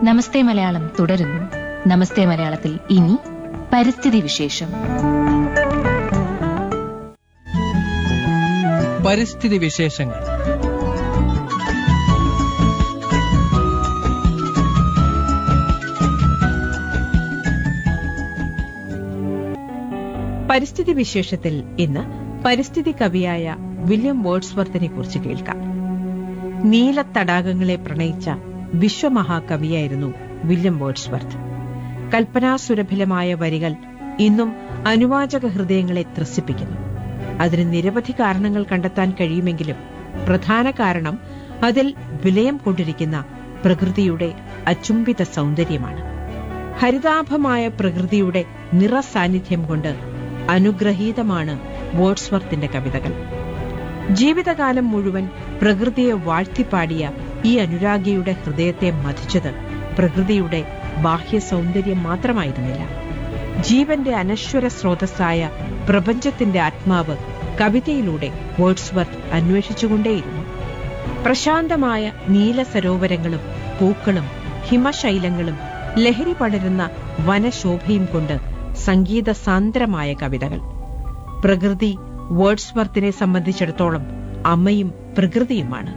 നമസ്തേ മലയാളം തുടരുന്നു നമസ്തേ മലയാളത്തിൽ ഇനി പരിസ്ഥിതി വിശേഷം പരിസ്ഥിതി വിശേഷങ്ങൾ പരിസ്ഥിതി വിശേഷത്തിൽ ഇന്ന് പരിസ്ഥിതി കവിയായ വില്യം വേർഡ്സ്വർത്തിനെ കുറിച്ച് കേൾക്കാം നീല തടാകങ്ങളെ പ്രണയിച്ച വിശ്വമഹാകവിയായിരുന്നു വില്യം വേർഡ്സ്വർത്ത് കൽപ്പനാസുരഭിലമായ വരികൾ ഇന്നും അനുവാചക ഹൃദയങ്ങളെ ത്രസിപ്പിക്കുന്നു അതിന് നിരവധി കാരണങ്ങൾ കണ്ടെത്താൻ കഴിയുമെങ്കിലും പ്രധാന കാരണം അതിൽ വിലയം കൊണ്ടിരിക്കുന്ന പ്രകൃതിയുടെ അചുംബിത സൗന്ദര്യമാണ് ഹരിതാഭമായ പ്രകൃതിയുടെ നിറസാന്നിധ്യം കൊണ്ട് അനുഗ്രഹീതമാണ് വേർഡ്സ്വർത്തിന്റെ കവിതകൾ ജീവിതകാലം മുഴുവൻ പ്രകൃതിയെ വാഴ്ത്തിപ്പാടിയ ഈ അനുരാഗിയുടെ ഹൃദയത്തെ മഥിച്ചത് പ്രകൃതിയുടെ ബാഹ്യ സൗന്ദര്യം മാത്രമായിരുന്നില്ല ജീവന്റെ അനശ്വര സ്രോതസ്സായ പ്രപഞ്ചത്തിന്റെ ആത്മാവ് കവിതയിലൂടെ വേർഡ്സ്വർത്ത് അന്വേഷിച്ചുകൊണ്ടേയിരുന്നു പ്രശാന്തമായ നീല സരോവരങ്ങളും പൂക്കളും ഹിമശൈലങ്ങളും ലഹരി പടരുന്ന വനശോഭയും കൊണ്ട് സംഗീത സാന്ദ്രമായ കവിതകൾ പ്രകൃതി വേർഡ്സ്വർത്തിനെ സംബന്ധിച്ചിടത്തോളം അമ്മയും പ്രകൃതിയുമാണ്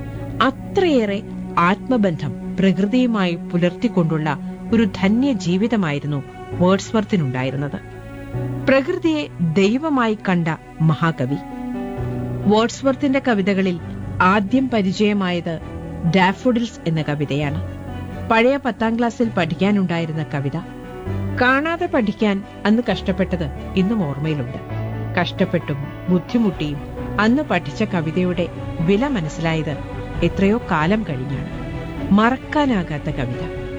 അത്രയേറെ ആത്മബന്ധം പ്രകൃതിയുമായി പുലർത്തിക്കൊണ്ടുള്ള ഒരു ധന്യ ജീവിതമായിരുന്നു വേർഡ്സ്വർത്തിനുണ്ടായിരുന്നത് പ്രകൃതിയെ ദൈവമായി കണ്ട മഹാകവി വേർഡ്സ്വർത്തിന്റെ കവിതകളിൽ ആദ്യം പരിചയമായത് ഡാഫോഡിൽസ് എന്ന കവിതയാണ് പഴയ പത്താം ക്ലാസ്സിൽ പഠിക്കാനുണ്ടായിരുന്ന കവിത കാണാതെ പഠിക്കാൻ അന്ന് കഷ്ടപ്പെട്ടത് ഇന്നും ഓർമ്മയിലുണ്ട് കഷ്ടപ്പെട്ടും ബുദ്ധിമുട്ടിയും അന്ന് പഠിച്ച കവിതയുടെ വില മനസ്സിലായത് എത്രയോ കാലം കഴിഞ്ഞാണ് മറക്കാനാകാത്ത കവിത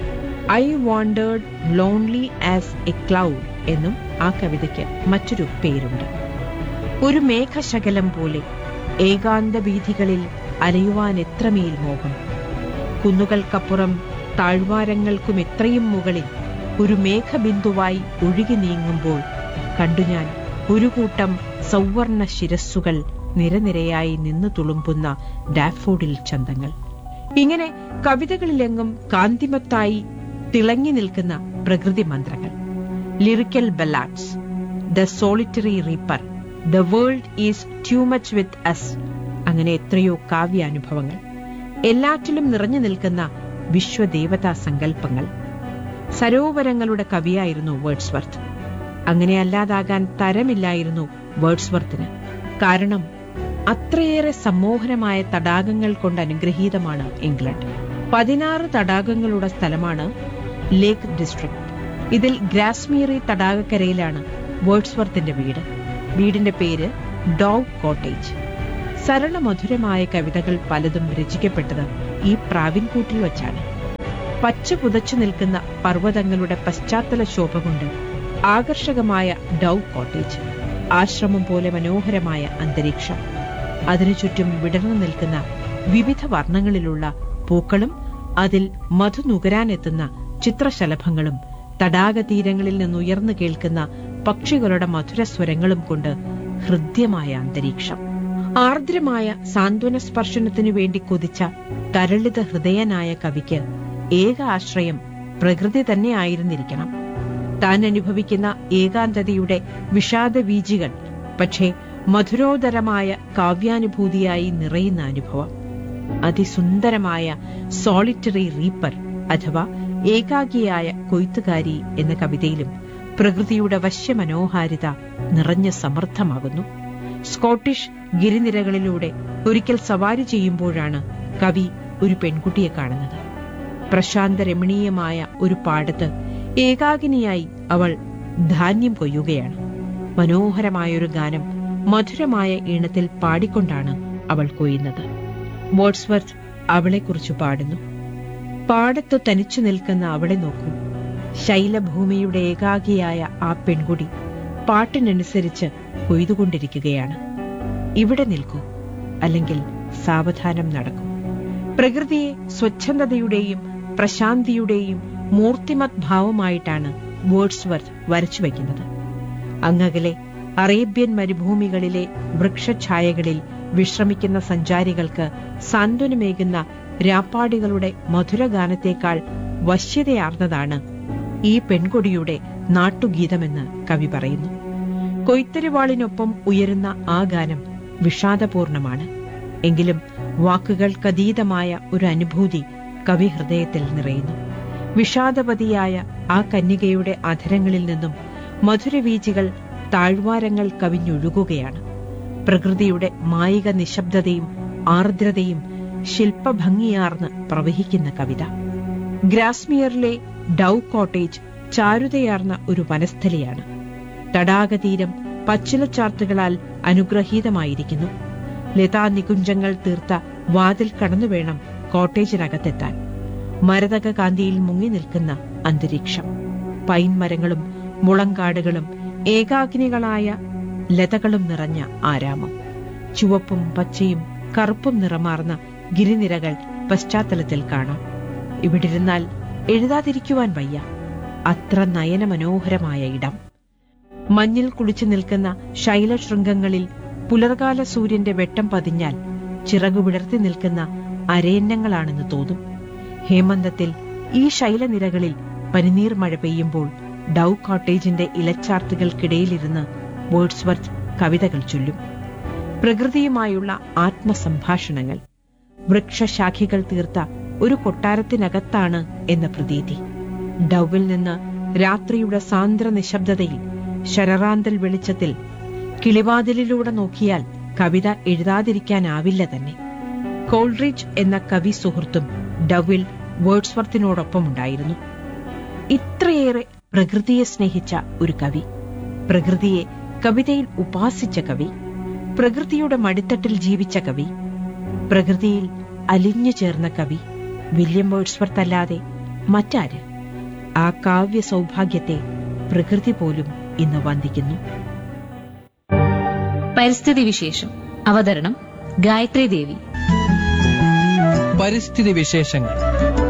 I wandered lonely as a cloud എന്നും ആ കവിതയ്ക്ക് മറ്റൊരു പേരുണ്ട് ഒരു മേഘശകലം പോലെ ഏകാന്ത വീഥികളിൽ അലയുവാൻ എത്രമേൽ മോഹം കുന്നുകൾക്കപ്പുറം താഴ്വാരങ്ങൾക്കും എത്രയും മുകളിൽ ഒരു മേഘബിന്ദുവായി ഒഴുകി നീങ്ങുമ്പോൾ കണ്ടു ഞാൻ ഒരു കൂട്ടം സൗവർണ ശിരസ്സുകൾ നിരനിരയായി നിന്നു തുളുമ്പുന്ന ഡാഫോഡിൽ ചന്തങ്ങൾ ഇങ്ങനെ കവിതകളിലെങ്ങും കാന്തിമത്തായി തിളങ്ങി നിൽക്കുന്ന പ്രകൃതി മന്ത്രങ്ങൾ lyrical ballads the solitary reaper the world is too much with us അങ്ങനെ എത്രയോ കാവ്യാനുഭവങ്ങൾ എല്ലാറ്റിലും നിറഞ്ഞു നിൽക്കുന്ന വിശ്വദേവതാ സങ്കല്പങ്ങൾ സരോവരങ്ങളുടെ കവിയായിരുന്നു വേർഡ്സ്വർത്ത് അങ്ങനെ അല്ലാതാകാൻ തരമില്ലായിരുന്നു വേർഡ്സ്വർത്തിന് കാരണം അത്രയേറെ സമ്മോഹനമായ തടാകങ്ങൾ കൊണ്ട് അനുഗ്രഹീതമാണ് ഇംഗ്ലണ്ട് പതിനാറ് തടാകങ്ങളുടെ സ്ഥലമാണ് ലേക്ക് ഡിസ്ട്രിക്ട് ഇതിൽ ഗ്രാസ്മീറി തടാകക്കരയിലാണ് വേർഡ്സ്വർത്തിന്റെ വീട് വീടിന്റെ പേര് ഡോഗ് കോട്ടേജ് സരളമധുരമായ കവിതകൾ പലതും രചിക്കപ്പെട്ടത് ഈ പ്രാവിൻകൂട്ടിൽ വച്ചാണ് പച്ച പുതച്ചു നിൽക്കുന്ന പർവ്വതങ്ങളുടെ പശ്ചാത്തല ശോഭ കൊണ്ട് ആകർഷകമായ ഡൗ കോട്ടേജ് ആശ്രമം പോലെ മനോഹരമായ അന്തരീക്ഷം അതിനു ചുറ്റും വിടർന്നു നിൽക്കുന്ന വിവിധ വർണ്ണങ്ങളിലുള്ള പൂക്കളും അതിൽ മധു നുകരാനെത്തുന്ന ചിത്രശലഭങ്ങളും തടാകതീരങ്ങളിൽ നിന്നുയർന്നു കേൾക്കുന്ന പക്ഷികളുടെ മധുരസ്വരങ്ങളും കൊണ്ട് ഹൃദ്യമായ അന്തരീക്ഷം ആർദ്രമായ സാന്ത്വന സ്പർശനത്തിനു വേണ്ടി കൊതിച്ച തരളിത ഹൃദയനായ കവിക്ക് ഏക ആശ്രയം പ്രകൃതി തന്നെ ആയിരുന്നിരിക്കണം താൻ അനുഭവിക്കുന്ന ഏകാന്തതയുടെ വിഷാദവീജികൾ പക്ഷേ മധുരോദരമായ കാവ്യാനുഭൂതിയായി നിറയുന്ന അനുഭവം അതിസുന്ദരമായ സോളിറ്ററി റീപ്പർ അഥവാ ഏകാഗിയായ കൊയ്ത്തുകാരി എന്ന കവിതയിലും പ്രകൃതിയുടെ വശ്യമനോഹാരിത നിറഞ്ഞ സമർത്ഥമാകുന്നു സ്കോട്ടിഷ് ഗിരിനിരകളിലൂടെ ഒരിക്കൽ സവാരി ചെയ്യുമ്പോഴാണ് കവി ഒരു പെൺകുട്ടിയെ കാണുന്നത് പ്രശാന്ത രമണീയമായ ഒരു പാടത്ത് ഏകാകിനിയായി അവൾ ധാന്യം കൊയ്യുകയാണ് മനോഹരമായൊരു ഗാനം മധുരമായ ഈണത്തിൽ പാടിക്കൊണ്ടാണ് അവൾ കൊയ്യുന്നത് വേർഡ്സ്വർത്ത് അവളെക്കുറിച്ച് പാടുന്നു പാടത്ത് തനിച്ചു നിൽക്കുന്ന അവളെ നോക്കൂ ശൈലഭൂമിയുടെ ഏകാഗിയായ ആ പെൺകുടി പാട്ടിനനുസരിച്ച് കൊയ്തുകൊണ്ടിരിക്കുകയാണ് ഇവിടെ നിൽക്കൂ അല്ലെങ്കിൽ സാവധാനം നടക്കൂ പ്രകൃതിയെ സ്വച്ഛന്തതയുടെയും പ്രശാന്തിയുടെയും മൂർത്തിമത് ഭാവമായിട്ടാണ് വേർഡ്സ്വർത്ത് വരച്ചു വയ്ക്കുന്നത് അങ്ങകലെ അറേബ്യൻ മരുഭൂമികളിലെ വൃക്ഷഛായകളിൽ വിശ്രമിക്കുന്ന സഞ്ചാരികൾക്ക് സാന്ത്വനമേകുന്ന രാപ്പാടികളുടെ മധുരഗാനത്തേക്കാൾ വശ്യതയാർന്നതാണ് ഈ പെൺകൊടിയുടെ നാട്ടുഗീതമെന്ന് കവി പറയുന്നു കൊയ്ത്തരിവാളിനൊപ്പം ഉയരുന്ന ആ ഗാനം വിഷാദപൂർണമാണ് എങ്കിലും വാക്കുകൾക്കതീതമായ ഒരു അനുഭൂതി കവി ഹൃദയത്തിൽ നിറയുന്നു വിഷാദപതിയായ ആ കന്യകയുടെ അധരങ്ങളിൽ നിന്നും മധുരവീചികൾ താഴ്വാരങ്ങൾ കവിഞ്ഞൊഴുകുകയാണ് പ്രകൃതിയുടെ മായിക നിശബ്ദതയും ആർദ്രതയും ശില്പഭംഗിയാർന്ന് പ്രവഹിക്കുന്ന കവിത ഗ്രാസ്മിയറിലെ ഡൌ കോട്ടേജ് ചാരുതയാർന്ന ഒരു വനസ്ഥലിയാണ് തടാകതീരം പച്ചിലച്ചാർത്തുകളാൽ അനുഗ്രഹീതമായിരിക്കുന്നു ലതാ നികുഞ്ചങ്ങൾ തീർത്ത വാതിൽ കടന്നുവേണം കോട്ടേജിനകത്തെത്താൻ മരതക കാന്തിയിൽ മുങ്ങി നിൽക്കുന്ന അന്തരീക്ഷം പൈൻ മരങ്ങളും മുളങ്കാടുകളും ഏകാഗ്നികളായ ലതകളും നിറഞ്ഞ ആരാമം ചുവപ്പും പച്ചയും കറുപ്പും നിറമാർന്ന ഗിരിനിരകൾ പശ്ചാത്തലത്തിൽ കാണാം ഇവിടിരുന്നാൽ എഴുതാതിരിക്കുവാൻ വയ്യ അത്ര നയനമനോഹരമായ ഇടം മഞ്ഞിൽ കുളിച്ചു നിൽക്കുന്ന ശൈലശൃംഗങ്ങളിൽ പുലർകാല സൂര്യന്റെ വെട്ടം പതിഞ്ഞാൽ ചിറകു വിടർത്തി നിൽക്കുന്ന അരയന്നങ്ങളാണെന്ന് തോന്നും ഹേമന്തത്തിൽ ഈ ശൈലനിരകളിൽ പനിനീർ മഴ പെയ്യുമ്പോൾ ഡൌ കോട്ടേജിന്റെ ഇലച്ചാർത്തുകൾക്കിടയിലിരുന്ന് വേർഡ്സ്വർത്ത് കവിതകൾ ചൊല്ലും പ്രകൃതിയുമായുള്ള ആത്മസംഭാഷണങ്ങൾ വൃക്ഷശാഖികൾ തീർത്ത ഒരു കൊട്ടാരത്തിനകത്താണ് എന്ന പ്രതീതി ഡൌവിൽ നിന്ന് രാത്രിയുടെ സാന്ദ്ര നിശബ്ദതയിൽ ശരറാന്തൽ വെളിച്ചത്തിൽ കിളിവാതിലിലൂടെ നോക്കിയാൽ കവിത എഴുതാതിരിക്കാനാവില്ല തന്നെ കോൾറിഡ്ജ് എന്ന കവി സുഹൃത്തും ഡവിൽ വേർഡ്സ്വർത്തിനോടൊപ്പമുണ്ടായിരുന്നു ഇത്രയേറെ പ്രകൃതിയെ സ്നേഹിച്ച ഒരു കവി പ്രകൃതിയെ കവിതയിൽ ഉപാസിച്ച കവി പ്രകൃതിയുടെ മടിത്തട്ടിൽ ജീവിച്ച കവി പ്രകൃതിയിൽ അലിഞ്ഞു ചേർന്ന കവി വില്യം വേർഡ്സ്വർത്ത് അല്ലാതെ മറ്റാര് ആ കാവ്യ സൗഭാഗ്യത്തെ പ്രകൃതി പോലും ഇന്ന് വന്ദിക്കുന്നു പരിസ്ഥിതി വിശേഷം അവതരണം ഗായത്രി ദേവി പരിസ്ഥിതി വിശേഷങ്ങൾ